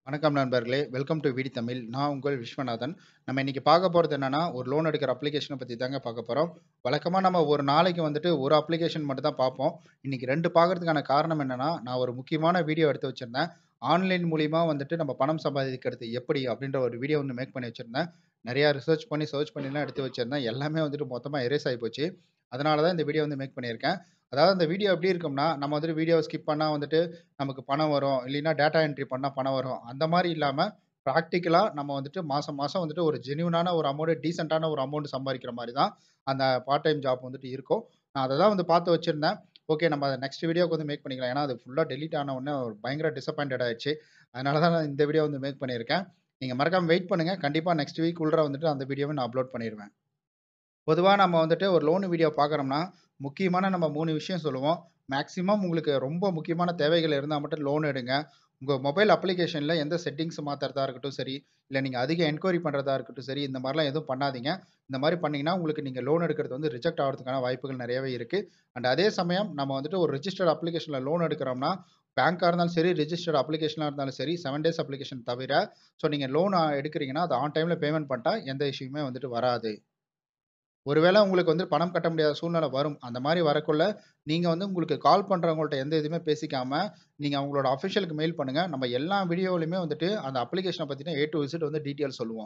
வணக்கம் நண்பர்களே! Welcome to விடி தமிழ். நான் உங்கள் விஸ்வநாதன். நம்ம இன்னைக்கு பார்க்க போறது என்னன்னா, ஒரு லோன் எடுக்கிற அப்ளிகேஷன பத்தி தாங்க பார்க்க போறோம். வழக்கமா நம்ம ஒரு நாளைக்கு வந்துட்டு ஒரு அப்ளிகேஷன் மட்டும் தான் பார்ப்போம். இன்னைக்கு 2 பார்க்கறதுக்கான காரணம் என்னன்னா, நான் ஒரு முக்கியமான வீடியோ எடுத்து வச்சிருந்தேன். ஆன்லைன் மூலியமா வந்துட்டு நம்ம பணம் சம்பாதிக்கிறது எப்படி? அப்படின்ற ஒரு வீடியோ வந்து மேக் பண்ணி வச்சிருந்தேன். நெறையா ரிசர்ச் பண்ணி, சர்ச் பண்ணிலாம் எடுத்து வச்சிருந்தேன். எல்லாமே வந்துட்டு மொத்தமா எரேஸ் ஆயி போச்சு. அதனால தான் இந்த வீடியோ வந்து மேக் பண்ணியிருக்கேன். அதாவது அந்த வீடியோ எப்படி இருக்கும்னா, நம்ம வந்துட்டு வீடியோவ ஸ்கிப் பண்ணா வந்துட்டு நமக்கு பணம் வரும். இல்லைன்னா டேட்டா என்ட்ரி பண்ணா பணம் வரும். அந்த மாரி இல்லாம, பிராக்டிகலா நம்ம வந்துட்டு மாசம் மாசம் வந்துட்டு ஒரு ஜென்யூனான ஒரு அமௌண்ட், டீசென்ட்டான ஒரு அமௌண்ட் சம்பாரிக்கிற மாரி தான் அந்த பார்ட் டைம் ஜாப் வந்துட்டு இருக்கும். நான் அத தான் வந்து பார்த்து வச்சிருந்தேன். ஓகே நம்ம அத நெக்ஸ்ட் வீடியோக்கு வந்து மேக் பண்ணிக்கலாம். ஏன்னா, அது ஃபுல்லா டெலீட் ஆன உடனே ஒரு பயங்கர டிசப்பாயிண்டட் ஆயிருச்சு. அதனால தான் நான் இந்த வீடியோ வந்து மேக் பண்ணியிருக்கேன். நீங்க மறக்காம வெயிட் பண்ணுங்க. கண்டிப்பா நெக்ஸ்ட் வீக் உள்ற வந்துட்டு அந்த வீடியோவ நான் அப்லோட் பண்ணிருவேன். பொதுவா நம்ம வந்துட்டு ஒரு லோன் வீடியோ பார்க்குறோம்னா, முக்கியமான நம்ம 3 விஷயம் சொல்லுவோம். மேக்ஸிமம் உங்களுக்கு ரொம்ப முக்கியமான தேவைகள் இருந்தா மட்டும் லோன் எடுங்க. உங்க மொபைல் அப்ளிகேஷன்ல எந்த செட்டிங்ஸ் மாத்துறதா இருக்கட்டும் சரி, இல்ல நீங்க அதிக என்குயரி பண்றதா இருக்கட்டும் சரி, இந்த மாரிலாம் எதுவும் பண்ணாதீங்க. இந்த மாரி பண்ணீங்கன்னா, உங்களுக்கு நீங்க லோன் எடுக்கிறது வந்து ரிஜெக்ட் ஆவறதுக்கான வாய்ப்புகள் நெறையவே இருக்கு. அண்ட் அதே சமயம் நம்ம வந்துட்டு ஒரு ரிஜிஸ்டர்ட் அப்ளிகேஷன்ல லோன் எடுக்கிறோம்னா, பேங்க்கா இருந்தாலும் சரி, ரிஜிஸ்டர்ட் அப்ளிகேஷனா இருந்தாலும் சரி, 7 டேஸ் அப்ளிகேஷன் தவிர, ஸோ நீங்க லோன் அ எடுக்கிறீங்கன்னா, அத ஆன் டைம்ல பேமெண்ட் பண்ணிட்டா எந்த இஷ்யூமே வந்துட்டு வராது. ஒருவேள உங்களுக்கு வந்து பணம் கட்ட முடியாத சூழ்நிலை வரும். அந்த மாரி வரக்குள்ள, நீங்க வந்து உங்களுக்கு கால் பண்றவங்கள்ட்ட எந்த இதுவுமே பேசிக்காம, நீங்க அவங்களோட அஃபிஷியலுக்கு மெயில் பண்ணுங்க. நம்ம எல்லா வீடியோலயுமே வந்துட்டு அந்த அப்ளிகேஷன பத்தின ஏ டூ இசட் வந்து டீட்டெயில் சொல்லுவோம்.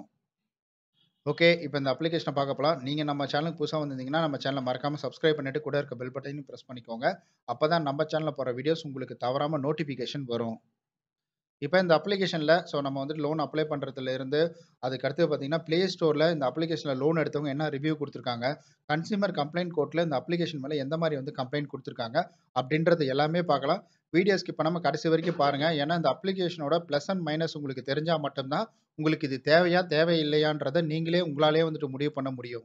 ஓகே. இப்ப இந்த அப்ளிகேஷன பார்க்க போலாம். நீங்க நம்ம சேனலுக்கு புதுசா வந்திருந்தீங்கன்னா, நம்ம சேனல மறக்காம சப்ஸ்கிரைப் பண்ணிட்டு கூட இருக்க பெல் பட்டனையும் பிரஸ் பண்ணிக்கோங்க. அப்பதான் நம்ம சேனல்ல போடுற வீடியோஸ் உங்களுக்கு தவறாம நோட்டிஃபிகேஷன் வரும். இப்ப இந்த அப்ளிகேஷன்ல ஸோ நம்ம வந்துட்டு லோன் அப்ளை பண்றதுல இருந்து, அதுக்கு அடுத்தது பார்த்தீங்கன்னா, Play Storeல இந்த அப்ளிகேஷன்ல லோன் எடுத்தவங்க என்ன ரிவ்யூ குடுத்துருக்காங்க, கன்சியூமர் கம்ப்ளைண்ட் கோர்ட்ல இந்த அப்ளிகேஷன் மேல எந்த மாரி வந்து கம்ப்ளைண்ட் குடுத்துருக்காங்க, அப்படின்றது எல்லாமே பார்க்கலாம். வீடியோ ஸ்கிப் பண்ணாம கடைசி வரைக்கும் பாருங்க. ஏன்னா, இந்த அப்ளிகேஷனோட பிளஸ் அண்ட் மைனஸ் உங்களுக்கு தெரிஞ்சா மட்டும் தான், உங்களுக்கு இது தேவையா, தேவையில்லையான்றத நீங்களே உங்களாலேயே வந்துட்டு முடிவு பண்ண முடியும்.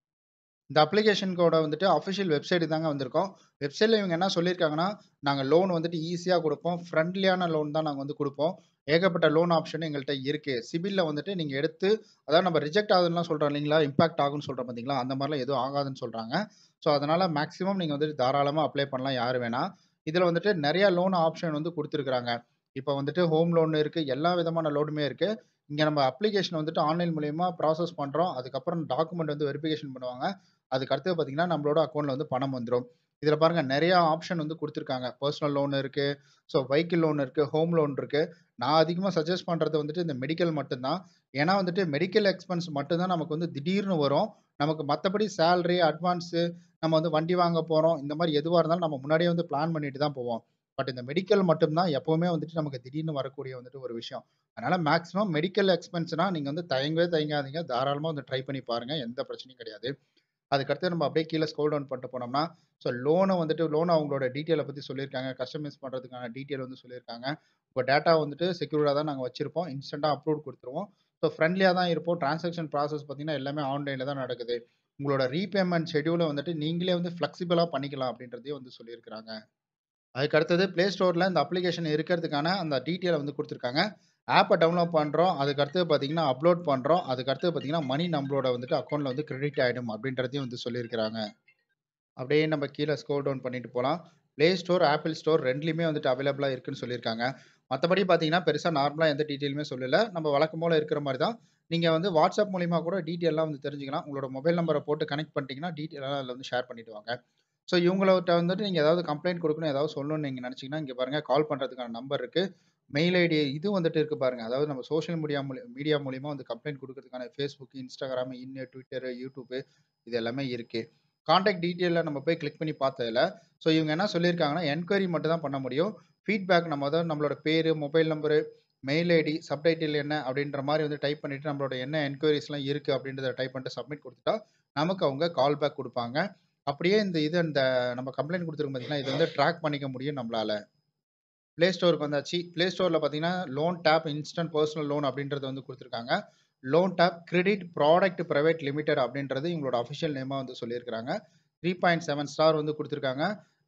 இந்த அப்ளிகேஷனுக்கோட வந்துட்டு அஃபிஷியல் வெப்சைட் தாங்க வந்திருக்கோம். வெப்சைட்ல இவங்க என்ன சொல்லியிருக்காங்கன்னா, நாங்க லோன் வந்துட்டு ஈஸியா குடுப்போம். ஃப்ரெண்ட்லியான லோன் தான் நாங்க வந்து குடுப்போம். ஏகப்பட்ட லோன் ஆப்ஷன் எங்கள்ட்ட இருக்கு. சிபில்ல வந்துட்டு நீங்க எடுத்து அதாவது நம்ம ரிஜெக்ட் ஆகுதுன்னுலாம் சொல்றோம் இல்லைங்களா? இம்பாக்ட் ஆகும்ன்னு சொல்றோம் பார்த்தீங்களா? அந்த மாரிலாம் எதுவும் ஆகாதுன்னு சொல்றாங்க. ஸோ, அதனால மேக்ஸிமம் நீங்க வந்துட்டு தாராளமா அப்ளை பண்ணலாம் யாரு வேணா. இதுல வந்துட்டு நெறைய லோன் ஆப்ஷன் வந்து குடுத்துருக்காங்க. இப்ப வந்துட்டு ஹோம் லோன் இருக்கு. எல்லா விதமான லோனுமே இருக்கு. இங்க நம்ம அப்ளிகேஷன் வந்துட்டு ஆன்லைன் மூலியமா ப்ராசஸ் பண்றோம். அதுக்கப்புறம் டாக்குமெண்ட் வந்து வெரிஃபிகேஷன் பண்ணுவாங்க. அதுக்கு அடுத்தது பார்த்தீங்கன்னா, நம்மளோட அக்கவுண்ட்ல வந்து பணம் வந்துரும். இதுல பாருங்க நெறைய ஆப்ஷன் வந்து குடுத்துருக்காங்க. பெர்சனல் லோன் இருக்கு. ஸோ, வெஹிக்கிள் லோன் இருக்கு. ஹோம் லோன் இருக்கு. நான் அதிகமா சஜெஸ்ட் பண்றது வந்துட்டு இந்த மெடிக்கல் மட்டும் தான். ஏன்னா வந்துட்டு மெடிக்கல் எக்ஸ்பென்ஸ் மட்டும் தான் நமக்கு வந்து திடீர்னு வரும். நமக்கு மத்தபடி சேலரி, அட்வான்ஸு, நம்ம வந்து வண்டி வாங்க போறோம். இந்த மாரி எதுவா இருந்தாலும் நம்ம முன்னாடியே வந்து பிளான் பண்ணிட்டு தான் போவோம். பட் இந்த மெடிக்கல் மட்டும் தான் எப்பவுமே வந்துட்டு நமக்கு திடீர்னு வரக்கூடிய வந்துட்டு ஒரு விஷயம். அதனால மேக்ஸிமம் மெடிக்கல் எக்ஸ்பென்ஸ்னா நீங்க வந்து தயங்கவே தயங்காதீங்க. தாராளமா வந்து ட்ரை பண்ணி பாருங்க. எந்த பிரச்சனையும் கிடையாது. அதுக்கு அடுத்து நம்ம அப்படியே கீழ ஸ்க்ரோல் டவுன் பண்ணிட்டு போனோம்னா, ஸோ லோன வந்துட்டு லோன் அவங்களோட டீட்டெயில பத்தி சொல்லியிருக்காங்க. கஸ்டமைஸ் பண்றதுக்கான டீட்டெயில் வந்து சொல்லியிருக்காங்க. உங்க டேட்டா வந்துட்டு செக்யூர்டா தான் நாங்க வச்சிருப்போம். இன்ஸ்டன்ட்டா அப்ரூவ்ட் குடுத்துருவோம். ஸோ, ஃப்ரெண்ட்லியா தான் இருப்போம். டிரான்சாக்ஷன் ப்ராசஸ் பார்த்தீங்கன்னா, எல்லாமே ஆன்லைன்ல தான் நடக்குது. உங்களோட ரீபேமெண்ட் ஷெட்யூல வந்துட்டு நீங்களே வந்து ஃப்ளெக்சிபிளா பண்ணிக்கலாம் அப்படின்றதையும் வந்து சொல்லியிருக்கிறாங்க. அதுக்கு அடுத்தது Play Storeல இந்த அப்ளிகேஷன் இருக்கிறதுக்கான அந்த டீட்டெயில வந்து குடுத்துருக்காங்க. ஆப்ப டவுன்லோட் பண்றோம். அதுக்கு அடுத்தது பார்த்தீங்கன்னா, அப்லோட் பண்றோம். அதுக்கு அடுத்தது பார்த்தீங்கன்னா, மணி நம்மளோட வந்துட்டு அக்கவுண்ட்ல வந்து கிரெடிட் ஆயிடும் அப்படின்றதையும் வந்து சொல்லியிருக்கிறாங்க. அப்படியே நம்ம கீழ ஸ்க்ரோல் டவுன் பண்ணிட்டு போலாம். Play Store, Apple Store 2லயுமே வந்துட்டு அவைலபிளா இருக்குன்னு சொல்லியிருக்காங்க. மத்தபடி பார்த்தீங்கன்னா, பெருசா நார்மலா எந்த டீட்டெயிலுமே சொல்லல. நம்ம வழக்கம் போல இருக்கிற மாரி தான். நீங்க வந்து WhatsApp மூலியமா கூட டீட்டெயில்லாம் வந்து தெரிஞ்சுக்கலாம். உங்களோட மொபைல் நம்பர போட்டு கனெக்ட் பண்ணிட்டீங்கன்னா, டீட்டெயில்லாம் அதுல வந்து ஷேர் பண்ணிடுவாங்க. ஸோ, இவங்கள்ட்ட வந்துட்டு நீங்க ஏதாவது கம்ப்ளைண்ட் குடுக்கணும், ஏதாவது சொல்லணும்னு நீங்க நெனச்சீங்கன்னா, இங்க பாருங்க கால் பண்றதுக்கான நம்பர் இருக்கு. மெயில் ஐடி இது வந்துட்டு இருக்கு பாருங்க. அதாவது நம்ம சோசியல் மீடியா மூலி மீடியா மூலியமா வந்து கம்ப்ளைண்ட் குடுக்கறதுக்கான Facebook, Instagram, இன், Twitter, YouTube இது எல்லாமே இருக்கு. கான்டாக்ட் டீட்டெயில்ல நம்ம போய் கிளிக் பண்ணி பார்த்ததுல, ஸோ இவங்க என்ன சொல்லியிருக்காங்கன்னா, என்குயரி மட்டும் தான் பண்ண முடியும். ஃபீட்பேக் நம்ம அதாவது நம்மளோட பேரு, mobile number, mail ID, subtitle என்ன அப்படின்ற மாரி வந்து டைப் பண்ணிட்டு, நம்மளோட என்ன என்குயரீஸ்லாம் இருக்கு அப்படின்றத டைப் பண்ணிட்டு சப்மிட் குடுத்துட்டா, நமக்கு அவங்க கால் பேக் குடுப்பாங்க. அப்படியே இந்த இது இந்த நம்ம கம்ப்ளைண்ட் குடுத்துருக்கோம் பார்த்தீங்களா, இத வந்து ட்ராக் பண்ணிக்க முடியும் நம்மளால. Play Storeக்கு வந்தாச்சு. Play Storeல பார்த்தீங்கன்னா, loan tap instant personal loan அப்படின்றத வந்து குடுத்துருக்காங்க. Loan tap credit product private limited அப்படின்றது இவங்களோட அஃபிஷியல் நேமா வந்து சொல்லியிருக்கிறாங்க. 3.7 ஸ்டார் வந்து குடுத்துருக்காங்க.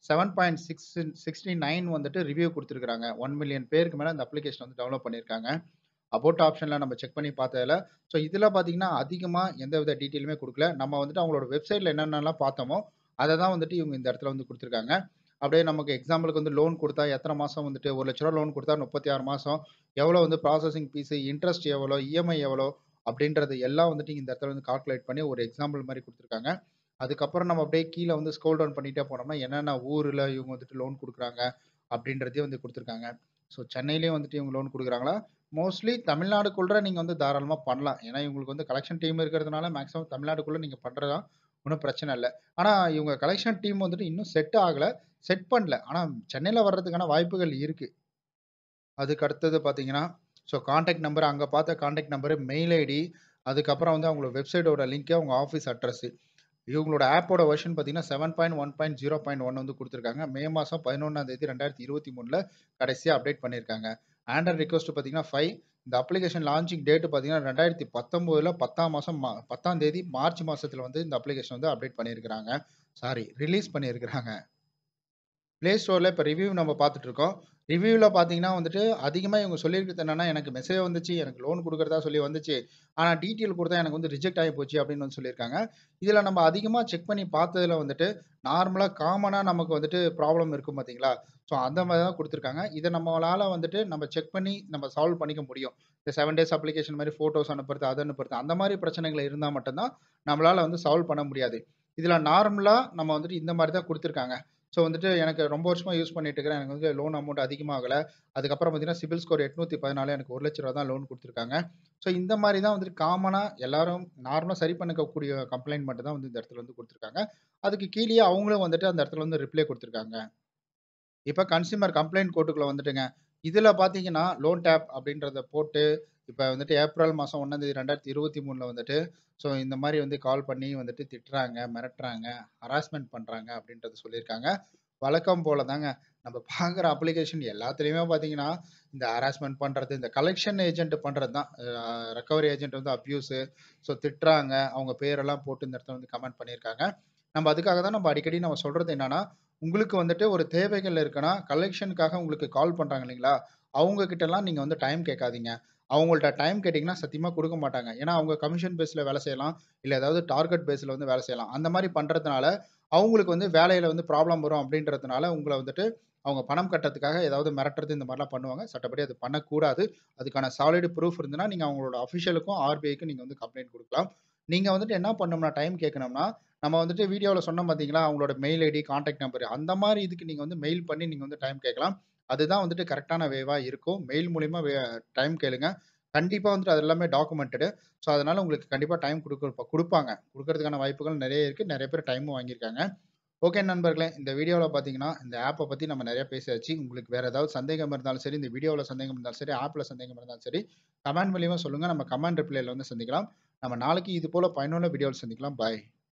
7.669 வந்துட்டு ரிவ்யூ குடுத்துருக்காங்க. 1,000,000 பேருக்கு மேல இந்த அப்ளிகேஷன் வந்து டவுன்லோட் பண்ணியிருக்காங்க. அபௌட் ஆப்ஷன்ல நம்ம செக் பண்ணி பார்த்ததுல, ஸோ இதுல பார்த்தீங்கன்னா, அதிகமா எந்தவித டீட்டெயிலுமே குடுக்கல. நம்ம வந்துட்டு அவங்களோட வெப்சைட்ல என்னென்னலாம் பார்த்தோமோ, அத தான் வந்துட்டு இவங்க இந்த இடத்துல வந்து குடுத்துருக்காங்க. அப்படியே நமக்கு எக்ஸாம்பிளுக்கு வந்து லோன் குடுத்தா எத்தன மாசம் வந்துட்டு ரூ. 1,00,000 லோன் குடுத்தா 36 மாசம். எவ்வளோ வந்து ப்ராசஸிங் ஃபீஸு, இன்ட்ரெஸ்ட் எவ்வளோ, இஎம்ஐ எவ்வளோ அப்படின்றது எல்லாம் வந்துட்டு இந்த இடத்துல வந்து கால்குலேட் பண்ணி ஒரு எக்ஸாம்பிள் மாரி குடுத்துருக்காங்க. அதுக்கப்புறம் நம்ம அப்படியே கீழ வந்து ஸ்க்ரோல் டவுன் பண்ணிட்டே போனோம்னா, என்னென்ன ஊர்ல இவங்க வந்துட்டு லோன் குடுக்குறாங்க அப்படின்றதையும் வந்து குடுத்துருக்காங்க. ஸோ சென்னையிலயும் வந்துட்டு இவங்க லோன் குடுக்குறாங்களா? மோஸ்ட்லி தமிழ்நாடுக்குள்ள நீங்க வந்து தாராளமா பண்ணலாம். ஏன்னா இவங்களுக்கு வந்து கலெக்ஷன் டீம் இருக்கிறதுனால மேக்ஸிமம் தமிழ்நாடுக்குள்ள நீங்க பண்றலாம். ஒண்ணும் பிரச்சனை இல்ல. ஆனா இவங்க கலெக்ஷன் டீம் வந்துட்டு இன்னும் செட் ஆகல. செட் பண்ணல. ஆனா சென்னையில வர்றதுக்கான வாய்ப்புகள் இருக்கு. அதுக்கு அடுத்தது பார்த்தீங்கன்னா, ஸோ கான்டாக்ட் நம்பர் அங்க பார்த்த கான்டாக்ட் நம்பரு, மெயில் ஐடி, அதுக்கப்புறம் வந்து அவங்களோட வெப்சைட்டோட லிங்க், அவங்க ஆஃபீஸ் அட்ரஸ். இவங்களோட ஆப்போட வெர்ஷன் பார்த்தீங்கன்னா 7.1.0.1 வந்து குடுத்துருக்காங்க. மே மாசம் 11ஆம் தேதி 2023ல கடைசியா அப்டேட் பண்ணியிருக்காங்க. ஆண்ட்ராய்ட் ரிக்வெஸ்ட் பார்த்தீங்கன்னா 5 இந்த அப்ளிகேஷன் லான்ச்சிங் டேட் பார்த்தீங்கன்னா 2019ல 10ஆம் மாசம் மா 10ஆம் தேதி மார்ச் மாசத்துல வந்து இந்த அப்ளிகேஷன் வந்து அப்டேட் பண்ணியிருக்கிறாங்க. சாரி ரிலீஸ் பண்ணியிருக்கிறாங்க. Play Storeல இப்ப ரிவ்யூ நம்ம பார்த்துட்டு இருக்கோம். ரிவ்யூல பார்த்தீங்கன்னா வந்துட்டு, அதிகமா இவங்க சொல்லியிருக்கிறது என்னன்னா, எனக்கு மெசேஜ் வந்துச்சு. எனக்கு லோன் குடுக்கிறதா சொல்லி வந்துச்சு. ஆனா டீட்டெயில் குடுத்தா எனக்கு வந்து ரிஜெக்ட் ஆயி போச்சு அப்படின்னு வந்து சொல்லியிருக்காங்க. இதுல நம்ம அதிகமா செக் பண்ணி பார்த்ததுல வந்துட்டு, நார்மலா காமனா நமக்கு வந்துட்டு ப்ராப்ளம் இருக்கும் பார்த்தீங்களா? ஸோ அந்த மாரி தான் குடுத்துருக்காங்க. இத நம்மளால வந்துட்டு நம்ம செக் பண்ணி நம்ம சால்வ் பண்ணிக்க முடியும். இந்த 7 டேஸ் அப்ளிகேஷன் மாரி ஃபோட்டோஸ் அனுப்புறது, அது அனுப்புறது அந்த மாரி பிரச்சனைகள் இருந்தா மட்டும் தான் நம்மளால வந்து சால்வ் பண்ண முடியாது. இதுல நார்மலா நம்ம வந்துட்டு இந்த மாரி தான் குடுத்துருக்காங்க. ஸோ வந்துட்டு எனக்கு ரொம்ப வருஷமா யூஸ் பண்ணிட்டு இருக்கிறேன். எனக்கு வந்து லோன் அமௌண்ட் அதிகமாகல. அதுக்கப்புறம் பார்த்தீங்கன்னா, சிபில் ஸ்கோர் 814 எனக்கு ரூ. 1,00,000 தான் லோன் குடுத்துருக்காங்க. ஸோ இந்த மாரி தான் வந்துட்டு காமனா எல்லாரும் நார்மலா சரி பண்ணிக்கக்கூடிய கம்ப்ளைண்ட் மட்டும் தான் வந்து இந்த இடத்துல வந்து குடுத்துருக்காங்க. அதுக்கு கீழயே அவங்களும் வந்துட்டு அந்த இடத்துல வந்து ரிப்ளை குடுத்துருக்காங்க. இப்ப கன்சியூமர் கம்ப்ளைண்ட் கோர்ட்டுக்குள்ள வந்துட்டுங்க. இதுல பார்த்தீங்கன்னா, லோன் டேப் அப்படின்றத போட்டு, இப்ப வந்துட்டு ஏப்ரல் மாசம் 1ஆம் தேதி 2023ல வந்துட்டு, ஸோ இந்த மாரி வந்து கால் பண்ணி வந்துட்டு திட்டுறாங்க, மிரட்டுறாங்க, ஹராஸ்மென்ட் பண்றாங்க அப்படின்றத சொல்லியிருக்காங்க. வழக்கம் போல தாங்க. நம்ம பார்க்குற அப்ளிகேஷன் எல்லாத்துலயுமே பார்த்தீங்கன்னா, இந்த ஹராஸ்மென்ட் பண்றது, இந்த கலெக்ஷன் ஏஜென்ட் பண்றது தான். அ ரெக்கவரி ஏஜென்ட் வந்து அப்யூஸு, ஸோ திட்டுறாங்க. அவங்க பேரெல்லாம் போட்டு இந்த இடத்துல வந்து கமெண்ட் பண்ணியிருக்காங்க. நம்ம அதுக்காக தான் நம்ம அடிக்கடி நம்ம சொல்றது என்னன்னா, உங்களுக்கு வந்துட்டு ஒரு தேவைகள் இருக்குன்னா, கலெக்ஷனுக்காக உங்களுக்கு கால் பண்றாங்க இல்லைங்களா? அவங்க கிட்டலாம் நீங்க வந்து டைம் கேட்காதீங்க. அவங்கள்ட்ட டைம் கேட்டீங்கன்னா சத்தியமா குடுக்க மாட்டாங்க. ஏன்னா அவங்க கமிஷன் பேஸ்ல வேலை செய்யலாம். இல்ல ஏதாவது டார்கெட் பேஸ்ல வந்து வேலை செய்யலாம். அந்த மாரி பண்றதுனால, அவங்களுக்கு வந்து வேலையில வந்து ப்ராப்ளம் வரும் அப்படின்றதுனால, உங்கள வந்துட்டு அவங்க பணம் கட்டுறதுக்காக ஏதாவது மிரட்டுறது இந்த மாரிலாம் பண்ணுவாங்க. சட்டப்படி அது பண்ணக்கூடாது. அதுக்கான சாலிட் ப்ரூஃப் இருந்ததுன்னா, நீங்க அவங்களோட அஃபிஷியலுக்கும், ஆர்பிஐக்கும் நீங்க வந்து கம்ப்ளைண்ட் குடுக்கலாம். நீங்க வந்துட்டு என்ன பண்ணணும்னா, டைம் கேட்கணும்னா, நம்ம வந்துட்டு வீடியோல சொன்னோம் பார்த்தீங்களா? அவங்களோட மெயில் ஐடி, கான்டாக்ட் நம்பர் அந்த மாரி இதுக்கு நீங்க வந்து மெயில் பண்ணி நீங்க வந்து டைம் கேட்கலாம். அதுதான் வந்துட்டு கரெக்ட்டான வேவா இருக்கும். மெயில் மூலியமா வே டைம் கேளுங்க. கண்டிப்பா வந்துட்டு அது எல்லாமே டாக்குமெண்டடு. ஸோ அதனால உங்களுக்கு கண்டிப்பா டைம் குடுக்க குடுப்பாங்க. குடுக்கறதுக்கான வாய்ப்புகள் நெறைய இருக்கு. நெறைய பேர் டைமும் வாங்கியிருக்காங்க. ஓகே நண்பர்களே, இந்த வீடியோல பார்த்தீங்கன்னா, இந்த ஆப்ப பத்தி நம்ம நெறைய பேசியாச்சு. உங்களுக்கு வேற ஏதாவது சந்தேகம் இருந்தாலும் சரி, இந்த வீடியோல சந்தேகம் இருந்தாலும் சரி, ஆப்ல சந்தேகம் இருந்தாலும் சரி, கமெண்ட் மூலியமா சொல்லுங்க. நம்ம கமெண்ட் ரிப்ளைல வந்து சந்திக்கலாம். நம்ம நாளைக்கு இது போல பயனுள்ள வீடியோல சந்திக்கலாம். பாய்.